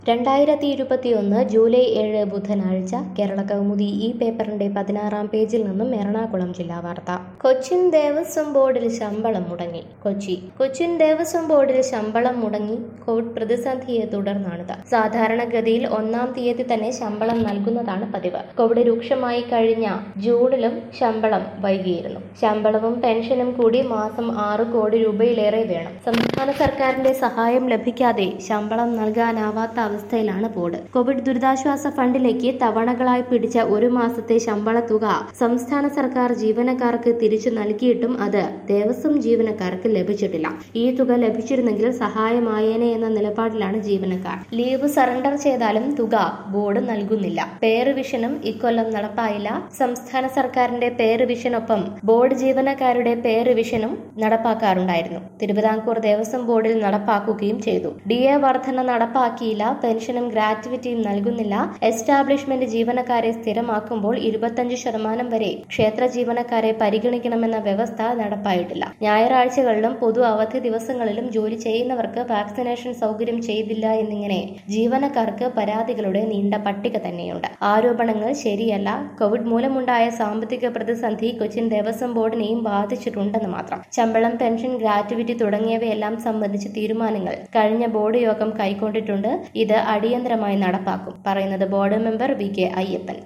രണ്ടായിരത്തി ഇരുപത്തിയൊന്ന് ജൂലൈ ഏഴ് ബുധനാഴ്ച കേരള കൗമുദി ഈ പേപ്പറിന്റെ പതിനാറാം പേജിൽ നിന്നും എറണാകുളം ജില്ലാ വാർത്ത കൊച്ചിൻ ദേവസ്വം ബോർഡിൽ ശമ്പളം മുടങ്ങി കൊച്ചി കൊച്ചിൻ ദേവസ്വം ബോർഡിൽ ശമ്പളം മുടങ്ങി കോവിഡ് പ്രതിസന്ധിയെ തുടർന്നാണിത് സാധാരണഗതിയിൽ ഒന്നാം തീയതി തന്നെ ശമ്പളം നൽകുന്നതാണ് പതിവ് കോവിഡ് രൂക്ഷമായി കഴിഞ്ഞ ജൂണിലും ശമ്പളം വൈകിയിരുന്നു ശമ്പളവും പെൻഷനും കൂടി മാസം ആറ് കോടി രൂപയിലേറെ വേണം സംസ്ഥാന സർക്കാരിന്റെ സഹായം ലഭിക്കാതെ ശമ്പളം നൽകാനാവാത്ത അവസ്ഥയിലാണ് ബോർഡ് കോവിഡ് ദുരിതാശ്വാസ ഫണ്ടിലേക്ക് തവണകളായി പിടിച്ച ഒരു മാസത്തെ ശമ്പള തുക സംസ്ഥാന സർക്കാർ ജീവനക്കാർക്ക് തിരിച്ചു നൽകിയിട്ടും അത് ദേവസ്വം ജീവനക്കാർക്ക് ലഭിച്ചിട്ടില്ല ഈ തുക ലഭിച്ചിരുന്നെങ്കിൽ സഹായമായേനെ എന്ന നിലപാടിലാണ് ജീവനക്കാർ ലീവ് സറണ്ടർ ചെയ്താലും തുക ബോർഡ് നൽകുന്നില്ല പേ റിവിഷനും ഇക്കൊല്ലം നടപ്പായില്ല സംസ്ഥാന സർക്കാരിന്റെ പേ റിവിഷനൊപ്പം ബോർഡ് ജീവനക്കാരുടെ പേ റിവിഷനും നടപ്പാക്കാറുണ്ടായിരുന്നു തിരുവിതാംകൂർ ദേവസ്വം ബോർഡിൽ നടപ്പാക്കുകയും ചെയ്തു ഡി എ വർധന നടപ്പാക്കിയില്ല പെൻഷനും ഗ്രാറ്റുവിറ്റിയും നൽകുന്നില്ല എസ്റ്റാബ്ലിഷ്മെന്റ് ജീവനക്കാരെ സ്ഥിരമാക്കുമ്പോൾ ഇരുപത്തഞ്ച് ശതമാനം വരെ ക്ഷേത്ര ജീവനക്കാരെ പരിഗണിക്കണമെന്ന വ്യവസ്ഥ നടപ്പായിട്ടില്ല ഞായറാഴ്ചകളിലും പൊതു അവധി ദിവസങ്ങളിലും ജോലി ചെയ്യുന്നവർക്ക് വാക്സിനേഷൻ സൗകര്യം ചെയ്തില്ല എന്നിങ്ങനെ ജീവനക്കാർക്ക് പരാതികളുടെ നീണ്ട പട്ടിക തന്നെയുണ്ട് ആരോപണങ്ങൾ ശരിയല്ല കോവിഡ് മൂലമുണ്ടായ സാമ്പത്തിക പ്രതിസന്ധി കൊച്ചിൻ ദേവസ്വം ബോർഡിനെയും ബാധിച്ചിട്ടുണ്ടെന്ന് മാത്രം ശമ്പളം പെൻഷൻ ഗ്രാറ്റുവിറ്റി തുടങ്ങിയവയെല്ലാം സംബന്ധിച്ച് തീരുമാനങ്ങൾ കഴിഞ്ഞ ബോർഡ് യോഗം കൈക്കൊണ്ടിട്ടുണ്ട് ഇത് അടിയന്തരമായി നടപ്പാക്കും പറയുന്നത് board member V K Ayyappan